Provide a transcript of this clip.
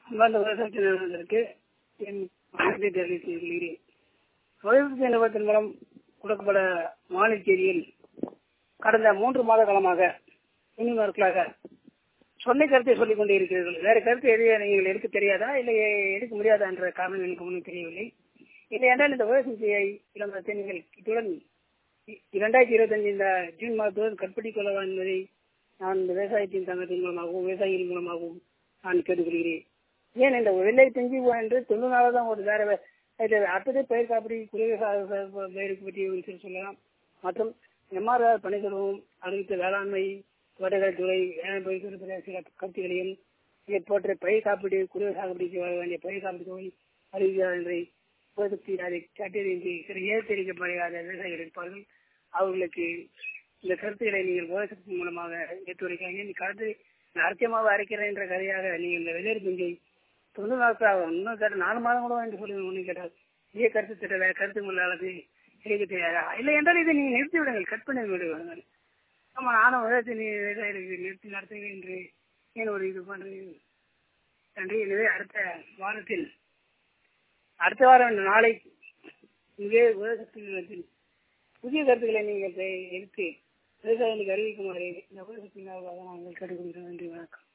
அன்பார்ந்த விவசாயத்தில் நிறுவனத்திற்கு என் வணக்கத்தை தெரிவித்துக் கொள்கிறேன் தொழில்நுட்ப நிறுவனத்தின் மூலம் கொடுக்கப்பட வானிலை செய்தியில் கடந்த மூன்று மாத காலமாக இனிமர்களாக சொன்ன கருத்தை சொல்லிக் கொண்டே இருக்கிறீர்கள் வேற கருத்து எதையே நீங்கள் எடுக்க தெரியாதா இல்லை எடுக்க முடியாதா என்ற காரணம் எனக்கு ஒன்றும் தெரியவில்லை இல்லை என்றால் இந்த விவசாய விளம்பரத்தை நீங்கள் இத்துடன் இரண்டாயிரத்தி இருபத்தஞ்சு இந்த ஜூன் மாதத்துடன் கற்படி கொள்ளவா என்பதை நான் இந்த விவசாயத்தின் சங்கத்தின் மூலமாகவும் விவசாயிகள் மூலமாகவும் நான் கேட்டுக்கொள்கிறேன் ஏன் இந்த வெள்ளை தெஞ்சி என்று தொண்ணூறு தான் ஒரு வேற அடுத்தது பயிர் காப்பீடு குறைவாக பயிருக்கு பற்றி சொல்லலாம் மற்றும் எம்ஆர்ஆர் பணிகளும் அறிவித்த வேளாண்மை தோட்டக்கலைத்துறை வேளாண் பயிர் சில கருத்துகளையும் இதை போன்ற பயிர் காப்பீடு குறைவு சாகுபடிக்கு வர வேண்டிய பயிர் காப்பீடு தொகை அறிவிக்கிறார் என்பதை உபயோகித்து அதை கேட்டறிந்து சில ஏற்றிருக்கப்படாத விவசாயிகள் இருப்பார்கள் அவர்களுக்கு இந்த கருத்துக்களை நீங்கள் உபயோகத்தின் மூலமாக ஏற்றுரைக்காங்க இந்த கருத்து அர்த்தமாக அரைக்கிறேன் என்ற கதையாக நீங்கள் இந்த வெளியேறு பிஞ்சை தொண்ணூறு நாட்கள் இன்னும் கேட்ட நாலு மாதம் கூட என்று சொல்லி ஒன்று கேட்டால் இதே கருத்து திட்ட கருத்து முல்லானது எனக்கு தெரியாதா இல்லை என்றால் இதை நீங்கள் நிறுத்தி விடுங்கள் கட் பண்ணி விடுவாங்க ஆமா நானும் விதத்தை நீ விவசாயிகளுக்கு நிறுத்தி நடத்துகிறேன் என்று ஏன் ஒரு இது பண்றது நன்றி எனவே அடுத்த வாரத்தில் அடுத்த வாரம் நாளை இங்கே விவசாயத்தில் புதிய கருத்துக்களை நீங்கள் எடுத்து விவசாயிகளுக்கு அறிவிக்குமாறு இந்த விவசாயத்தினாக நாங்கள் கேட்டுக்கொள்கிறோம் நன்றி வணக்கம்